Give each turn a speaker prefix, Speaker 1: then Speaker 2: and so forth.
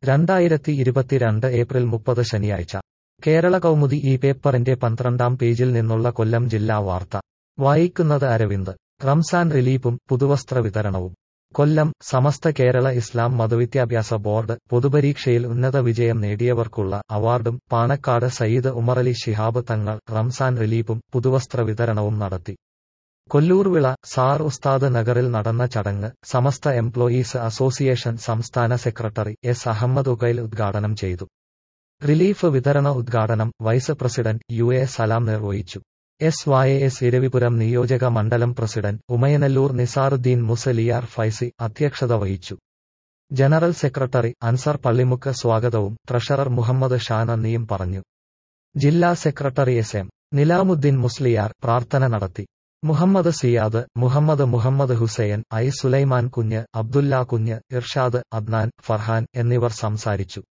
Speaker 1: രണ്ടായിരത്തി ഇരുപത്തിരണ്ട് ഏപ്രിൽ മുപ്പത് ശനിയാഴ്ച കേരള കൗമുദി ഈ പേപ്പറിന്റെ പന്ത്രണ്ടാം പേജിൽ നിന്നുള്ള കൊല്ലം ജില്ലാ വാർത്ത വായിക്കുന്നത് അരവിന്ദ് റംസാൻ റിലീഫും പുതുവസ്ത്ര വിതരണവും കൊല്ലം സമസ്ത കേരള ഇസ്ലാം മതവിദ്യാഭ്യാസ ബോർഡ് പൊതുപരീക്ഷയിൽ ഉന്നത വിജയം നേടിയവർക്കുള്ള അവാർഡും പാണക്കാട് സയ്യിദ് ഉമറലി ശിഹാബ് തങ്ങൾ റംസാൻ റിലീഫും പുതുവസ്ത്ര വിതരണവും നടത്തി കൊല്ലൂർവിള സാർ ഉസ്താദ് നഗറിൽ നടന്ന ചടങ്ങ് സമസ്ത എംപ്ലോയീസ് അസോസിയേഷൻ സംസ്ഥാന സെക്രട്ടറി എസ് അഹമ്മദ് ഉഗൈൽ ഉദ്ഘാടനം ചെയ്തു റിലീഫ് വിതരണ ഉദ്ഘാടനം vice president U A Salam നിർവഹിച്ചു എസ് വൈ എസ് ഇരവിപുരം നിയോജക മണ്ഡലം പ്രസിഡന്റ് ഉമയനല്ലൂർ നിസാറുദ്ദീൻ മുസലിയാർ ഫൈസി അധ്യക്ഷത വഹിച്ചു ജനറൽ സെക്രട്ടറി അൻസർ പള്ളിമുക്ക് സ്വാഗതവും ട്രഷറർ മുഹമ്മദ് ഷാ നന്ദിയും പറഞ്ഞു ജില്ലാ secretary S M Nizamuddin Musliyar പ്രാർത്ഥന നടത്തി മുഹമ്മദ് സിയാദ് മുഹമ്മദ് മുഹമ്മദ് ഹുസൈൻ ഐ സുലൈമാൻ കുഞ്ഞ് അബ്ദുല്ല കുഞ്ഞ് ഇർഷാദ് അദ്നാൻ ഫർഹാൻ എന്നിവർ സംസാരിച്ചു